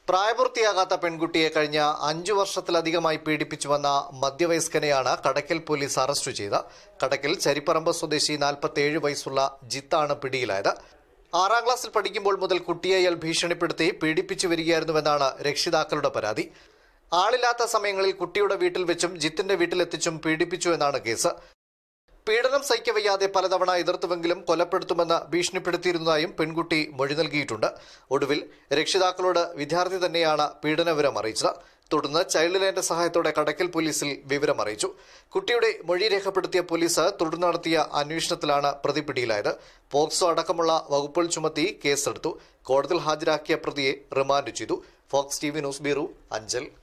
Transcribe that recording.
പ്രായപൂർത്തിയാകാത്ത പെൺകുട്ടിയെ കഴിഞ്ഞ അഞ്ചു വർഷത്തിലധികമായി പീഡിപ്പിച്ചു വന്ന മധ്യവയസ്കനെയാണ് കടക്കൽ പോലീസ് അറസ്റ്റ് ചെയ്ത് കടക്കൽ ചരിപ്പറമ്പ് സ്വദേശി നാൽപ്പത്തിയേഴ് വയസ്സുള്ള ജിത്താണ് പിടിയിലായത് ആറാം ക്ലാസ്സിൽ പഠിക്കുമ്പോൾ മുതൽ കുട്ടിയെ അയാൾ ഭീഷണിപ്പെടുത്തി പീഡിപ്പിച്ചു വരികയായിരുന്നുവെന്നാണ് രക്ഷിതാക്കളുടെ പരാതി ആളില്ലാത്ത സമയങ്ങളിൽ കുട്ടിയുടെ വീട്ടിൽ വെച്ചും ജിത്തിന്റെ വീട്ടിലെത്തിച്ചും പീഡിപ്പിച്ചു എന്നാണ് കേസ് പീഡനം സഹിക്കവയ്യാതെ പലതവണ എതിർത്തുവെങ്കിലും കൊലപ്പെടുത്തുമെന്ന് ഭീഷണിപ്പെടുത്തിയിരുന്നതായും പെൺകുട്ടി മൊഴി നൽകിയിട്ടുണ്ട് ഒടുവിൽ രക്ഷിതാക്കളോട് വിദ്യാർത്ഥി തന്നെയാണ് പീഡനവിവരം അറിയിച്ചത് തുടർന്ന് ചൈൽഡ് ലൈന്റെ സഹായത്തോടെ കടക്കൽ പോലീസിൽ വിവരം അറിയിച്ചു കുട്ടിയുടെ മൊഴി രേഖപ്പെടുത്തിയ പോലീസ് തുടർന്ന് നടത്തിയ അന്വേഷണത്തിലാണ് പ്രതി പിടിയിലായത് പോക്സോ അടക്കമുള്ള വകുപ്പുകൾ ചുമത്തി കേസെടുത്തു കോടതിയിൽ ഹാജരാക്കിയ പ്രതിയെ റിമാൻഡ് ചെയ്തു Fox T V news bureau Anchal